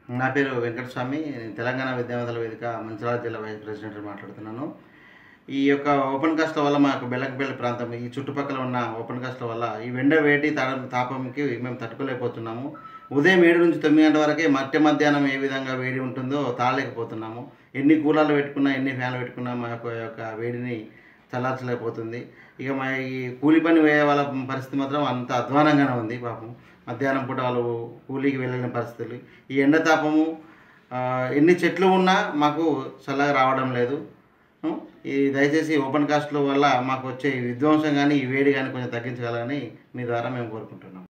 నా పేరు వెంకటస్వామి తెలంగాణ విద్యావేత్తల వేదిక మంచిర్యాల జిల్లా వైస్ ప్రెసిడెంట్ మాట్లాడుతున్నాను ఈ యొక్క ఓపెన్ కాస్ట్ల వల్ల మాకు బెల్లకపల్లి ప్రాంతం ఈ చుట్టుపక్కల ఉన్న ఓపెన్ కాస్ట్ల వల్ల ఈ వెండ వేటి తాడం తాపంకి మేము తట్టుకోలేకపోతున్నాము ఉదయం ఏడు నుంచి తొమ్మిది గంటల వరకే మధ్య మధ్యాహ్నం ఏ విధంగా వేడి ఉంటుందో తాళలేకపోతున్నాము ఎన్ని కూలర్లు పెట్టుకున్నా ఎన్ని ఫ్యాన్లు పెట్టుకున్నా మా యొక్క యొక్క వేడిని చల్లార్చలేకపోతుంది ఇక మా ఈ కూలి పని వేయే వాళ్ళ పరిస్థితి మాత్రం అంత అధ్వానంగానే ఉంది పాపం మధ్యాహ్నం పూట వాళ్ళు కూలీకి వెళ్ళలేని పరిస్థితులు ఈ ఎండ తాపము ఆ, ఎన్ని చెట్లు ఉన్నా మాకు చల్లగా రావడం లేదు ఉం? ఈ దయచేసి ఓపెన్ కాస్ట్లో వల్ల మాకు వచ్చే ఈ విధ్వంసం కానీ ఈ వేడి కానీ కొంచెం తగ్గించగలని మీ ద్వారా మేము కోరుకుంటున్నాం